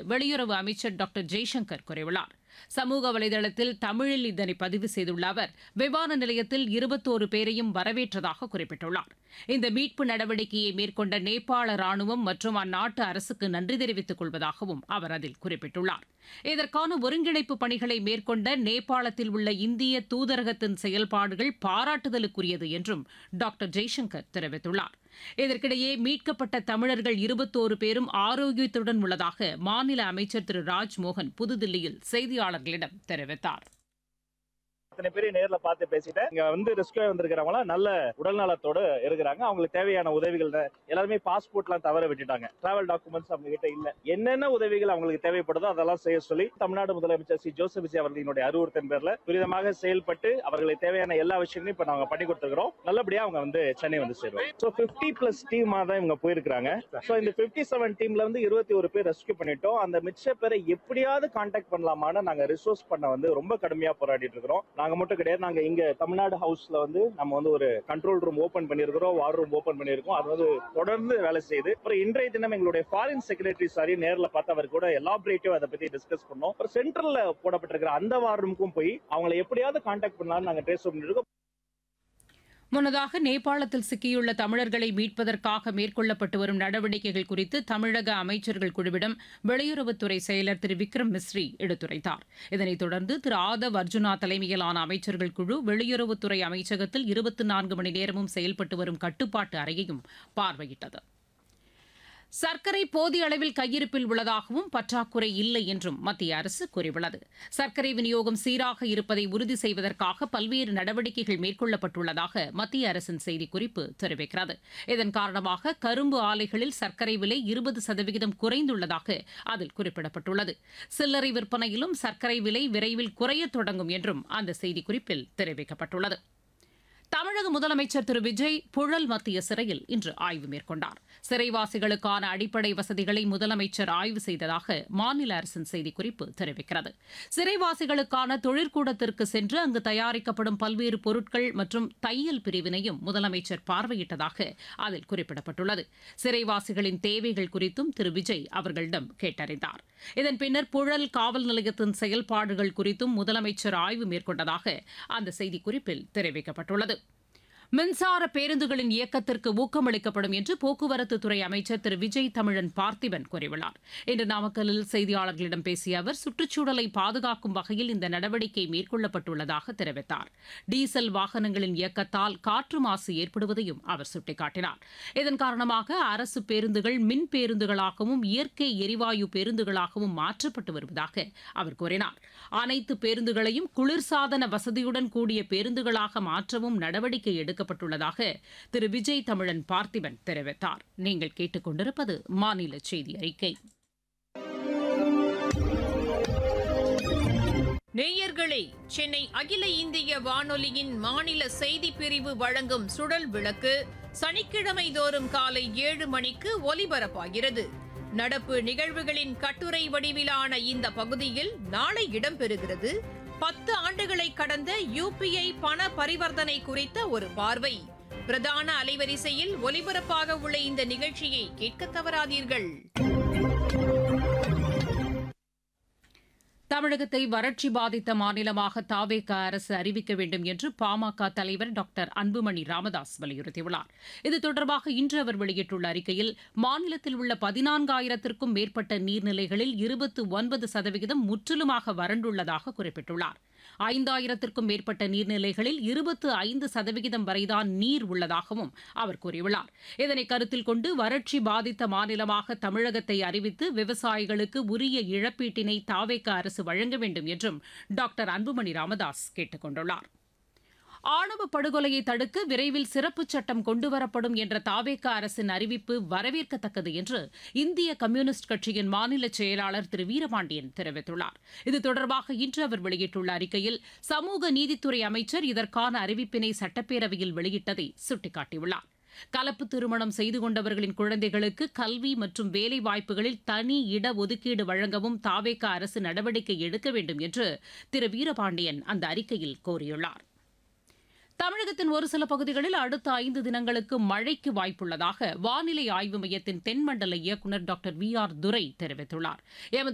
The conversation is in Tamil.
வெளியுறவு அமைச்சர் டாக்டர் ஜெய்சங்கர் கூறியுள்ளார் சமூக வலைதளத்தில் தமிழில் இதனை பதிவு செய்துள்ள அவர் விமான நிலையத்தில் இருபத்தோரு பேரையும் வரவேற்றதாக குறிப்பிட்டுள்ளார் இந்த மீட்பு நடவடிக்கையை மேற்கொண்ட நேபாள ராணுவம் மற்றும் அந்நாட்டு அரசுக்கு நன்றி தெரிவித்துக் கொள்வதாகவும் அவர் அதில் குறிப்பிட்டுள்ளார் இதற்கான ஒருங்கிணைப்பு பணிகளை மேற்கொண்ட நேபாளத்தில் உள்ள இந்திய தூதரகத்தின் செயல்பாடுகள் பாராட்டுதலுக்குரியது என்றும் டாக்டர் ஜெய்சங்கர் தெரிவித்துள்ளார் இதற்கிடையே மீட்கப்பட்ட தமிழர்கள் இருபத்தோரு பேரும் ஆரோக்கியத்துடன் உள்ளதாக மாநில அமைச்சர் திரு ராஜ்மோகன் புதுதில்லியில் செய்தியாளர்களிடம் தெரிவித்தார் அத்தனை பேரையும் நேர்ல பார்த்து பேசிட்டேன் இங்க வந்து ரெஸ்கியூ வந்திருக்கிறவங்க நல்ல உடல் நலத்தோட இருக்கிறாங்க அவங்களுக்கு தேவையான உதவிகள் தான். எல்லாருமே பாஸ்போர்ட் எல்லாம் தவற விட்டுட்டாங்க டிராவல் டாக்குமெண்ட்ஸ் அவங்க கிட்ட இல்ல என்னென்ன உதவிகள் அவங்களுக்கு தேவைப்படுதோ அதெல்லாம் செய்ய சொல்லி தமிழ்நாடு முதலமைச்சர் சி ஜோசப் விஜய் அவர்களினுடைய அறிவுறுத்தின் பேர்ல துரிதமாக செயல்பட்டு அவர்களுக்கு தேவையான எல்லா விஷயங்களையும் இப்ப நாங்க பண்ணி கொடுத்துருக்கோம் நல்லபடியா அவங்க வந்து சென்னை வந்து சேருவாங்க சோ பிப்டி பிளஸ் டீமா தான் இவங்க போயிருக்காங்க சோ இந்த பிப்டி செவன் டீம்ல வந்து இருபத்தி ஒரு பேர் ரெஸ்கியூ பண்ணிட்டோம் அந்த மிச்ச பேரை எப்படியாவது கான்டாக்ட் பண்ணலாமான்னு நாங்க ரிசோர்ஸ் பண்ண வந்து ரொம்ப கடுமையா போராடிட்டு இருக்கிறோம் நாங்க மட்டும் கிடையாது நாங்க இங்க தமிழ்நாடு ஹவுஸ்ல வந்து நம்ம வந்து ஒரு கண்ட்ரோல் ரூம் ஓபன் பண்ணிருக்கிறோம் வார் ரூம் ஓபன் பண்ணிருக்கோம் அது வந்து தொடர்ந்து வேலை செய்யுது அப்புறம் இன்றைய தினம் எங்களுடைய ஃபாரின் செக்ரட்டரி சாரி நேர்ல பார்த்து அவர் கூட எலாபரேட்டிவ் அதை பத்தி டிஸ்கஸ் பண்ணோம் அப்புறம் சென்ட்ரல்ல போடப்பட்டிருக்கிற அந்த வார் ரூமுக்கும் போய் அவங்களை எப்படியாவது கான்டாக்ட் பண்ணலாம்னு நாங்க ட்ரேஸ் பண்ணிருக்கோம் முன்னதாக நேபாளத்தில் சிக்கியுள்ள தமிழர்களை மீட்பதற்காக மேற்கொள்ளப்பட்டு வரும் நடவடிக்கைகள் குறித்து தமிழக அமைச்சர்கள் குழுவிடம் வெளியுறவுத்துறை செயலர் திரு விக்ரம் மிஸ்ரி எடுத்துரைத்தார் இதனைத் தொடர்ந்து திரு ஆதவ் அர்ஜுனா தலைமையிலான அமைச்சர்கள் குழு வெளியுறவுத்துறை அமைச்சகத்தில் இருபத்தி நான்கு மணி நேரமும் செயல்பட்டு வரும் கட்டுப்பாட்டு அறையையும் பார்வையிட்டது சர்க்கரை போதிய அளவில் கையிருப்பில் உள்ளதாகவும் பற்றாக்குறை இல்லை என்றும் மத்திய அரசு கூறியுள்ளது சர்க்கரை விநியோகம் சீராக இருப்பதை உறுதி செய்வதற்காக பல்வேறு நடவடிக்கைகள் மேற்கொள்ளப்பட்டுள்ளதாக மத்திய அரசின் செய்திக்குறிப்பு தெரிவிக்கிறது இதன் காரணமாக கரும்பு ஆலைகளில் சர்க்கரை விலை இருபது சதவிகிதம் குறைந்துள்ளதாக அதில் குறிப்பிடப்பட்டுள்ளது சில்லறை விற்பனையிலும் சர்க்கரை விலை விரைவில் குறையத் தொடங்கும் என்றும் அந்த செய்திக்குறிப்பில் தெரிவிக்கப்பட்டுள்ளது தமிழக முதலமைச்சர் திரு விஜய் புழல் மத்திய சிறையில் இன்று ஆய்வு மேற்கொண்டார் சிறைவாசிகளுக்கான அடிப்படை வசதிகளை முதலமைச்சர் ஆய்வு செய்ததாக மாநில அரசின் செய்திக்குறிப்பு தெரிவிக்கிறது சிறைவாசிகளுக்கான தொழிற்கூடத்திற்கு சென்று அங்கு தயாரிக்கப்படும் பல்வேறு பொருட்கள் மற்றும் தையல் பிரிவினையும் முதலமைச்சர் பார்வையிட்டதாக அதில் குறிப்பிடப்பட்டுள்ளது சிறைவாசிகளின் தேவைகள் குறித்தும் திரு விஜய் அவர்களிடம் கேட்டறிந்தார் இதன் பின்னர் புழல் காவல் நிலையத்தின் செயல்பாடுகள் குறித்தும் முதலமைச்சர் ஆய்வு மேற்கொண்டதாக அந்த செய்திக்குறிப்பில் தெரிவிக்கப்பட்டுள்ளது மின்சார பேருந்துகளின் இயக்கத்திற்கு ஊக்கமளிக்கப்படும் என்று போக்குவரத்து துறை அமைச்சர் திரு விஜய் தமிழன் பார்த்திபன் கூறியுள்ளார் இன்று நாமக்கல்லில் செய்தியாளர்களிடம் பேசிய அவர் சுற்றுச்சூழலை பாதுகாக்கும் வகையில் இந்த நடவடிக்கை மேற்கொள்ளப்பட்டுள்ளதாக தெரிவித்தார் டீசல் வாகனங்களின் இயக்கத்தால் காற்று மாசு ஏற்படுவதையும் அவர் சுட்டிக்காட்டினார் இதன் காரணமாக அரசு பேருந்துகள் மின் பேருந்துகளாகவும் இயற்கை எரிவாயு பேருந்துகளாகவும் மாற்றப்பட்டு வருவதாக அவர் கூறினார் அனைத்து பேருந்துகளையும் குளிர்சாதன வசதியுடன் கூடிய பேருந்துகளாக மாற்றவும் நடவடிக்கை எடுக்கப்பட்டுள்ளதாக திரு விஜய் தமிழன் பார்த்திபன் தெரிவித்தார் நீங்கள் கேட்டுக்கொண்டிருப்பது மாநில செய்தி அறிக்கை நேயர்களே சென்னை அகில இந்திய வானொலியின் மாநில செய்தி பிரிவு வழங்கும் சுழல் விளக்கு சனிக்கிழமை தோறும் காலை ஏழு மணிக்கு ஒலிபரப்பாகிறது நடப்பு நிகழ்வுகளின் கட்டுரை வடிவிலான இந்த பகுதியில் நாளை இடம்பெறுகிறது பத்து ஆண்டுகளை கடந்த யுபிஐ பண பரிவர்த்தனை குறித்த ஒரு பார்வை பிரதான அலைவரிசையில் ஒலிபரப்பாக உள்ள இந்த நிகழ்ச்சியை கேட்க தவறாதீர்கள் தமிழகத்தை வறட்சி பாதித்த மாநிலமாக தாவேக அரசு அறிவிக்க வேண்டும் என்று பாமக தலைவர் டாக்டர் அன்புமணி ராமதாஸ் வலியுறுத்தியுள்ளார் இது தொடர்பாக இன்று அவர் வெளியிட்டுள்ள அறிக்கையில் மாநிலத்தில் உள்ள பதினான்காயிரத்திற்கும் மேற்பட்ட நீர்நிலைகளில் இருபத்து ஒன்பது சதவிகிதம் முற்றிலுமாக வறண்டுள்ளதாக குறிப்பிட்டுள்ளார் ஐந்தாயிரத்திற்கும் மேற்பட்ட நீர்நிலைகளில் இருபத்து ஐந்து சதவிகிதம் வரைதான் நீர் உள்ளதாகவும் அவர் கூறியுள்ளார் இதனை கருத்தில் கொண்டு வறட்சி பாதித்த மாநிலமாக தமிழகத்தை அறிவித்து விவசாயிகளுக்கு உரிய இழப்பீட்டினை தாவேக அரசு வழங்க வேண்டும் என்றும் டாக்டர் அன்புமணி ராமதாஸ் கேட்டுக் கொண்டுள்ளார் ஆணவ படுகொலையை தடுக்க விரைவில் சிறப்பு சட்டம் கொண்டுவரப்படும் என்ற தாவேக அரசின் அறிவிப்பு வரவேற்கத்தக்கது என்று இந்திய கம்யூனிஸ்ட் கட்சியின் மாநில செயலாளர் திரு வீரபாண்டியன் தெரிவித்துள்ளார் இது தொடர்பாக இன்று அவர் வெளியிட்டுள்ள அறிக்கையில் சமூக நீதித்துறை அமைச்சர் இதற்கான அறிவிப்பினை சட்டப்பேரவையில் வெளியிட்டதை சுட்டிக்காட்டியுள்ளார் கலப்பு திருமணம் செய்து கொண்டவர்களின் குழந்தைகளுக்கு கல்வி மற்றும் வேலை வாய்ப்புகளில் தனி இட ஒதுக்கீடு வழங்கவும் தாவேக அரசு நடவடிக்கை எடுக்க வேண்டும் என்று திரு வீரபாண்டியன் அந்த அறிக்கையில் கோரியுள்ளார் தமிழகத்தின் ஒரு சில பகுதிகளில் அடுத்த ஐந்து தினங்களுக்கு மழைக்கு வாய்ப்புள்ளதாக வானிலை ஆய்வு மையத்தின் தென்மண்டல இயக்குநர் டாக்டர் வி ஆர் துரை தெரிவித்துள்ளார் எமது